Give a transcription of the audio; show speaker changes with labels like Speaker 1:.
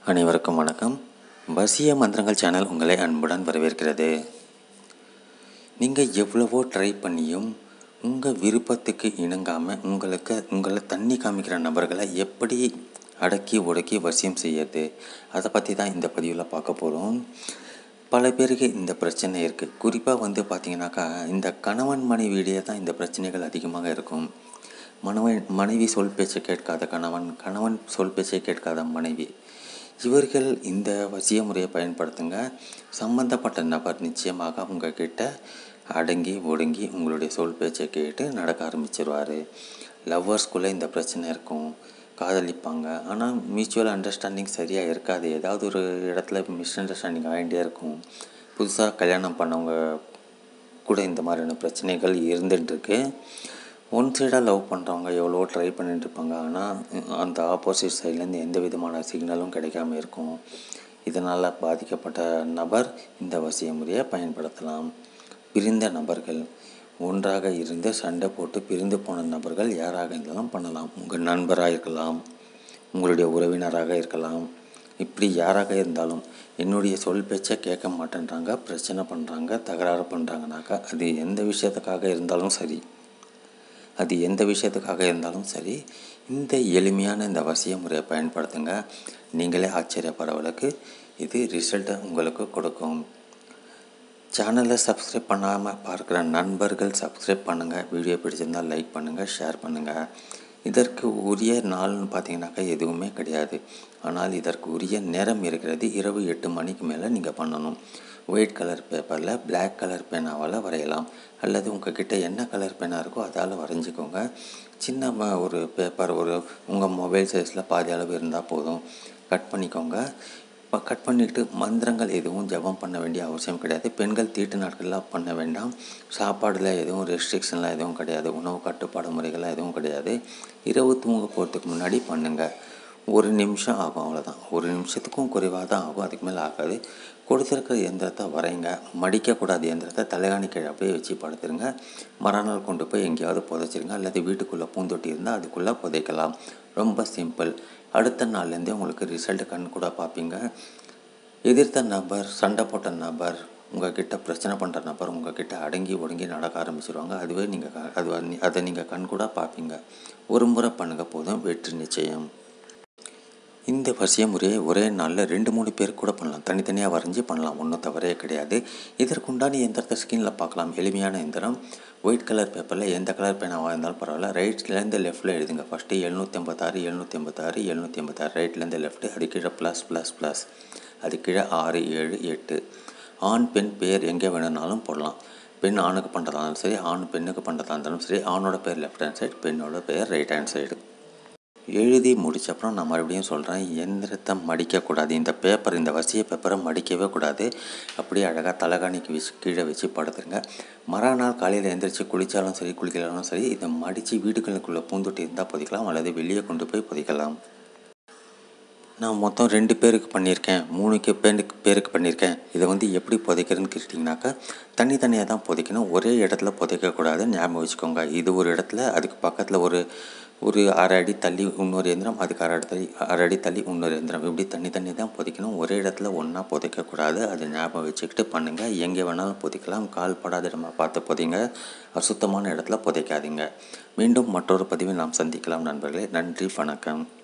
Speaker 1: அனைவருக்கும் வணக்கம் வசிய மந்திரங்கள் சேனல் உங்களை அன்புடன் வரவேற்கிறது நீங்கள் எவ்வளவோ ட்ரை பண்ணியும் உங்கள் விருப்பத்துக்கு இணங்காமல் உங்களுக்கு உங்களை தண்ணி காமிக்கிற நபர்களை எப்படி அடக்கி ஒடுக்கி வசியம் செய்யறது அதை பற்றி தான் இந்த பதிவில் பார்க்க போகிறோம் பல பேருக்கு இந்த பிரச்சனை இருக்குது குறிப்பாக வந்து பார்த்திங்கனாக்கா இந்த கணவன் மனைவியிடையே தான் இந்த பிரச்சனைகள் அதிகமாக இருக்கும் மனவன் மனைவி சொல் பேச்சை கேட்காத கணவன் கணவன் சொல் பேச்சை கேட்காத மனைவி இவர்கள் இந்த வசிய முறையை பயன்படுத்துங்க சம்பந்தப்பட்ட நபர் நிச்சயமாக உங்ககிட்ட அடங்கி ஒடுங்கி உங்களுடைய சொல் பேச்சை கேட்டு நடக்க ஆரம்பிச்சிருவார் லவ்வர்ஸ்குள்ளே இந்த பிரச்சனை இருக்கும் காதலிப்பாங்க ஆனால் மியூச்சுவல் அண்டர்ஸ்டாண்டிங் சரியாக இருக்காது ஏதாவது ஒரு இடத்துல மிஸ் அண்டர்ஸ்டாண்டிங் ஆகிட்டே இருக்கும் புதுசாக கல்யாணம் பண்ணவங்க கூட இந்த மாதிரியான பிரச்சனைகள் இருந்துகிட்ருக்கு ஒன் சைடாக லவ் பண்ணுறவங்க எவ்வளோ ட்ரை பண்ணிட்டு இருப்பாங்க ஆனால் அந்த ஆப்போசிட் சைட்லேருந்து எந்த விதமான சிக்னலும் கிடைக்காம இருக்கும் இதனால் பாதிக்கப்பட்ட நபர் இந்த வசிய முறையை பயன்படுத்தலாம் பிரிந்த நபர்கள் ஒன்றாக இருந்து சண்டை போட்டு பிரிந்து போன நபர்கள் யாராக இருந்தாலும் பண்ணலாம் உங்கள் நண்பராக இருக்கலாம் உங்களுடைய உறவினராக இருக்கலாம் இப்படி யாராக இருந்தாலும் என்னுடைய சொல் பேச்சை கேட்க மாட்டேன்றாங்க பிரச்சனை பண்ணுறாங்க தகராறு பண்ணுறாங்கனாக்கா அது எந்த விஷயத்துக்காக இருந்தாலும் சரி அது எந்த விஷயத்துக்காக இருந்தாலும் சரி இந்த எளிமையான இந்த வசிய முறையை பயன்படுத்துங்க நீங்களே ஆச்சரியப்படுறவளுக்கு இது ரிசல்ட்டை உங்களுக்கு கொடுக்கும் சேனலை சப்ஸ்கிரைப் பண்ணாமல் பார்க்குற நண்பர்கள் சப்ஸ்கிரைப் பண்ணுங்கள் வீடியோ பிடிச்சிருந்தால் லைக் பண்ணுங்கள் ஷேர் பண்ணுங்கள் இதற்கு உரிய நாள்னு பார்த்தீங்கன்னாக்கா எதுவுமே கிடையாது ஆனால் இதற்கு உரிய நேரம் இருக்கிறது இரவு எட்டு மணிக்கு மேலே நீங்கள் பண்ணணும் ஒயிட் கலர் பேப்பரில் பிளாக் கலர் பேனாவால் வரையலாம் அல்லது உங்கள் கிட்டே என்ன கலர் பேனா இருக்கோ அதால் வரைஞ்சிக்கோங்க சின்ன ஒரு பேப்பர் ஒரு உங்கள் மொபைல் சைஸில் பாதி அளவு இருந்தால் போதும் கட் பண்ணிக்கோங்க இப்போ கட் பண்ணிவிட்டு மந்திரங்கள் எதுவும் ஜபம் பண்ண வேண்டிய அவசியம் கிடையாது பெண்கள் தீட்டு நாட்கள்லாம் பண்ண வேண்டாம் சாப்பாடில் எதுவும் ரெஸ்ட்ரிக்ஷன்லாம் எதுவும் கிடையாது உணவு கட்டுப்பாடு முறைகள்லாம் எதுவும் கிடையாது இரவு தூங்க போகிறதுக்கு முன்னாடி பண்ணுங்கள் ஒரு நிமிஷம் ஆகும் அவ்வளோதான் ஒரு நிமிஷத்துக்கும் குறைவாக தான் ஆகும் அதுக்கு மேலே ஆகாது கொடுத்துருக்கிற எந்திரத்தை வரைங்க மடிக்கக்கூடாத எந்திரத்தை தலைகாணி கீழே அப்படியே வச்சு படுத்துருங்க மறுநாள் கொண்டு போய் எங்கேயாவது புதைச்சிருங்க அல்லது வீட்டுக்குள்ளே பூந்தொட்டி இருந்தால் அதுக்குள்ளே புதைக்கலாம் ரொம்ப சிம்பிள் அடுத்த நாள்லேருந்தே உங்களுக்கு ரிசல்ட் கண் கூட பார்ப்பீங்க எதிர்த்த நபர் சண்டை போட்ட நபர் உங்ககிட்ட பிரச்சனை பண்ணுற நபர் உங்ககிட்ட அடங்கி ஒடுங்கி நடக்க ஆரம்பிச்சிருவாங்க அதுவே நீங்கள் அது அதை நீங்கள் கண் கூட பார்ப்பீங்க ஒரு முறை பண்ணுங்க போதும் வெற்றி நிச்சயம் இந்த வசிய முறையை ஒரே நாளில் ரெண்டு மூணு பேர் கூட பண்ணலாம் தனித்தனியாக வரைஞ்சி பண்ணலாம் ஒன்றும் தவறே கிடையாது இதற்குண்டான எந்திரத்தை ஸ்கிரீனில் பார்க்கலாம் எளிமையான எந்திரம் ஒயிட் கலர் பேப்பரில் எந்த கலர் பேனாவாக இருந்தாலும் பரவாயில்ல ரைட்லேருந்து லெஃப்ட்டில் எழுதுங்க ஃபஸ்ட்டு எழுநூற்றி ஐம்பத்தாறு எழுநூற்றி ஐம்பத்தாறு எழுநூற்றி ஐம்பத்தாறு ரைட்லேருந்து லெஃப்ட்டு அது கீழே ப்ளஸ் ப்ளஸ் ப்ளஸ் அது கீழே ஆறு ஏழு எட்டு ஆண் பெண் பேர் எங்கே வேணும்னாலும் போடலாம் பெண் ஆணுக்கு பண்ணுறதா இருந்தாலும் சரி ஆண் பெண்ணுக்கு பண்ணுறதா இருந்தாலும் சரி ஆணோட பேர் லெஃப்ட் ஹேண்ட் சைடு பெண்ணோட பேர் ரைட் ஹேண்ட் சைடு எழுதி முடிச்ச அப்புறம் நான் மறுபடியும் சொல்கிறேன் எந்திரத்தை மடிக்கக்கூடாது இந்த பேப்பர் இந்த வசிய பேப்பரை மடிக்கவே கூடாது அப்படியே அழகாக தலைகாணிக்கு வச்சு கீழே வச்சு படுத்துருங்க மறுநாள் காலையில் எந்திரிச்சு குளித்தாலும் சரி குளிக்கலாலும் சரி இதை மடித்து வீடுகளுக்குள்ளே பூந்தொட்டி இருந்தால் புதைக்கலாம் அல்லது வெளியே கொண்டு போய் புதைக்கலாம் நான் மொத்தம் ரெண்டு பேருக்கு பண்ணியிருக்கேன் மூணுக்கு பேருக்கு பேருக்கு பண்ணியிருக்கேன் இதை வந்து எப்படி புதைக்கிறதுன்னு கேட்டிங்கனாக்கா தனித்தனியாக தான் புதைக்கணும் ஒரே இடத்துல புதைக்கக்கூடாது ஞாபகம் வச்சுக்கோங்க இது ஒரு இடத்துல அதுக்கு பக்கத்தில் ஒரு ஒரு அரை அடி தள்ளி இன்னொரு எந்திரம் அதுக்கு அரை அடி தள்ளி அரை அடி தள்ளி இன்னொரு எந்திரம் இப்படி தண்ணி தண்ணி தான் புதைக்கணும் ஒரே இடத்துல ஒன்றா புதைக்கக்கூடாது அதை ஞாபகம் வச்சுக்கிட்டு பண்ணுங்கள் எங்கே வேணாலும் புதைக்கலாம் கால் படாத இடமா பார்த்து புதைங்க அசுத்தமான இடத்துல புதைக்காதீங்க மீண்டும் மற்றொரு பதிவில் நாம் சந்திக்கலாம் நண்பர்களே நன்றி வணக்கம்